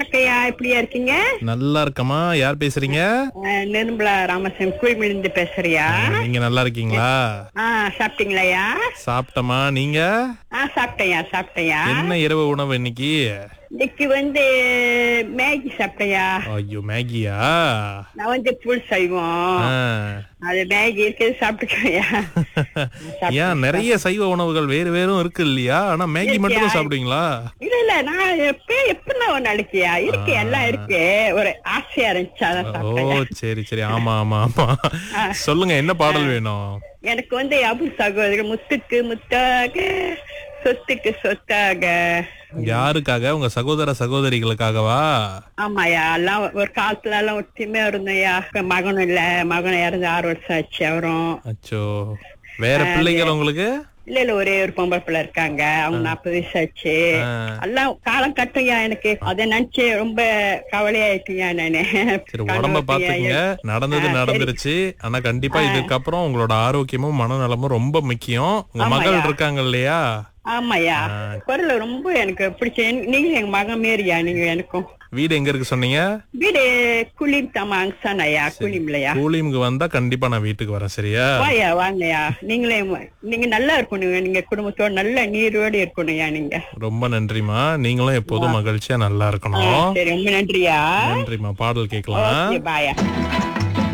இருக்கையா எப்படியா இருக்கீங்க நல்லா இருக்கமா யார் பேசுறீங்க அஹ், நிர்மலா ராமசாமி குழிமிலிருந்து பேசுறியா நீங்க நல்லா இருக்கீங்களா ஆ சாப்பிட்டீங்களாயா சாப்பிட்டமா நீங்க ஆ சாப்பிட்டேயா சாப்பிட்டேயா என்ன இரவு உணவு இன்னைக்கு இன்னைக்கு வந்து மேகி சாப்பிட்டேயா ஐயோ மேகியா நான் வந்து புல் செய்வோம் ஆ. அது மேகி இருக்குது சாப்பிட்டுக்கோயா ஏன் நிறைய சைவ உணவுகள் வேறு வேறும் இருக்கு இல்லையா ஆனா மேகி மட்டும் தான் சாப்பிடுவீங்களா இல்ல இல்ல நான் எப்ப எப்படின்னா ஒரு நாளைக்கியா இருக்கு எல்லாம் இருக்கு ஒரு ஆசையா இருந்துச்சு அதான் ஓ சாப்பிட்டேன் சரி சரி ஆமா ஆமா ஆமா சொல்லுங்க என்ன பாடல் வேணும் எனக்கு வந்து அபு சகோதரர் முத்துக்கு முத்தாக சொத்துக்கு சொத்தாக யாருக்காக உங்க சகோதர சகோதரிகளுக்காகவா ஆமாயா எல்லாம் ஒரு காலத்துல எல்லாம் ஒற்றுமையா இருந்தோம்யா இப்ப மகனும் இல்ல மகன் இறந்து ஆறு வருஷம் ஆச்சு அவரும் அச்சோ வேற பிள்ளைகள் உங்களுக்கு இல்ல இல்ல ஒரே ஒரு பொம்பளை பிள்ளை இருக்காங்க அவங்க நாற்பது வயசு ஆச்சு ஆ. எல்லாம் காலம் கட்டுயா எனக்கு அதை நினைச்சு ரொம்ப கவலையாயிட்டுயா நானு சரி உடம்ப பாத்துக்கங்க நடந்தது நடந்துருச்சு ஆனா கண்டிப்பா இதுக்கப்புறம் உங்களோட ஆரோக்கியமும் மனநலமும் ரொம்ப முக்கியம் உங்க மகள் இருக்காங்க இல்லையா ஆமாயா குரல் ரொம்ப எனக்கு பிடிச்ச நீங்க எங்க மகன் மாரியா நீங்க எனக்கும் வீடு எங்க இருக்கு சொன்னீங்க வீடு குளிர் தமா அங்சானாயா குளிம்லையா கூலிமுக்கு வந்தா கண்டிப்பா நான் வீட்டுக்கு வரேன் சரியா வாயா வாங்கயா நீங்களே நீங்க நல்லா இருக்கணும் நீங்க குடும்பத்தோட நல்ல நீரோடு இருக்கணும்யா நீங்க ரொம்ப நன்றிமா நீங்களும் எப்போதும் மகிழ்ச்சியா நல்லா இருக்கணும் சரி ரொம்ப நன்றியா நன்றிமா பாடல் கேட்கலாம் பாயா